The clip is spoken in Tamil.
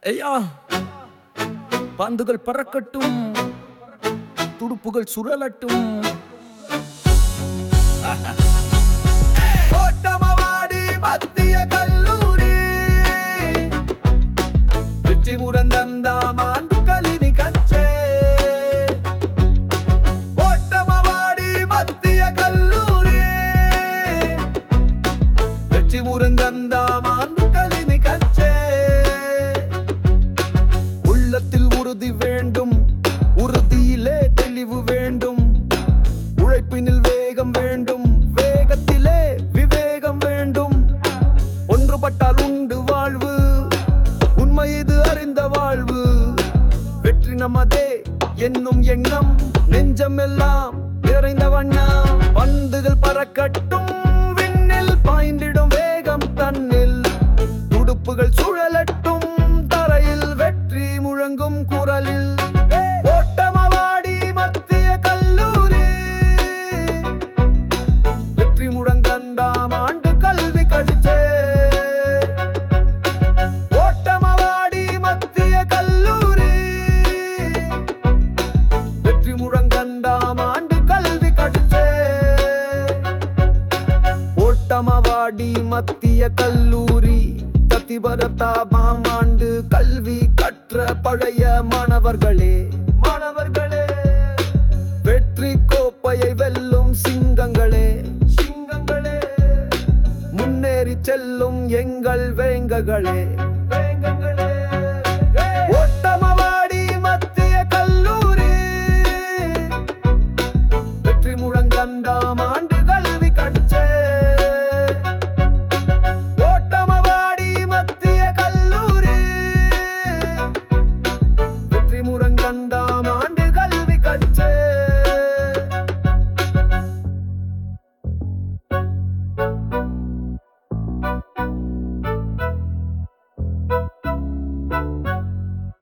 ஐயா பந்துகள் பறக்கட்டும் துடுப்புகள் சுழலட்டும் கோட்டமவாடி மத்திய கல்லூரி வெற்றி முரந்தந்தாம் ஆண்டு கலினி கச்சே கோட்டமவாடி மத்திய கல்லூரி வெற்றி முரந்தந்தாம் ஆண்டு கலினி கச்சே உள்ளத்தில் உறுதி வேண்டும் உறுதியிலே தெளிவு வேண்டும் உழைப்பினில் வேகம் வேண்டும் வேகத்திலே விவேகம் வேண்டும் ஒன்றுபட்டால் உண்டு வாழ்வு உண்மை இது அறிந்த வாழ்வு வெற்றி நமதே என்னும் எண்ணம் நெஞ்சமெல்லாம் நிறைந்த வண்ணம் பந்துகள் பறக்கட்டும் விண்ணில் பாய்ந்திடும் வேகம் தன்னில் துடுப்புகள் சுழலட்டும் தரையில் வெற்றி முழங்கும் குரலில் ஓட்டமவாடி மத்திய கல்லூரி வெற்றி முழங்கண்டாம் ஆண்டு கல்வி கழிச்சே ஓட்டமவாடி மத்திய கல்லூரி வெற்றி முழங்கண்டாம் ஆண்டு கல்வி கழிச்சே ஓட்டமவாடி மத்திய கல்லூரி தத்திபரதாபாம் ஆண்டு கல்வி கற்ற பழைய மாணவர்களே மாணவர்களே வெற்றி கோப்பையை வெல்லும் சிங்கங்களே சிங்கங்களே முன்னேறி செல்லும் எங்கள் வேங்ககளே வேங்கங்களே ஓட்டமவாடி மத்திய கல்லூரி வெற்றி முழங்கண்டாம் ஆண்டு கல்வி கற்றே ஓட்டமவாடி மத்திய கல்லூரி வெற்றி முழங்கண்டாம்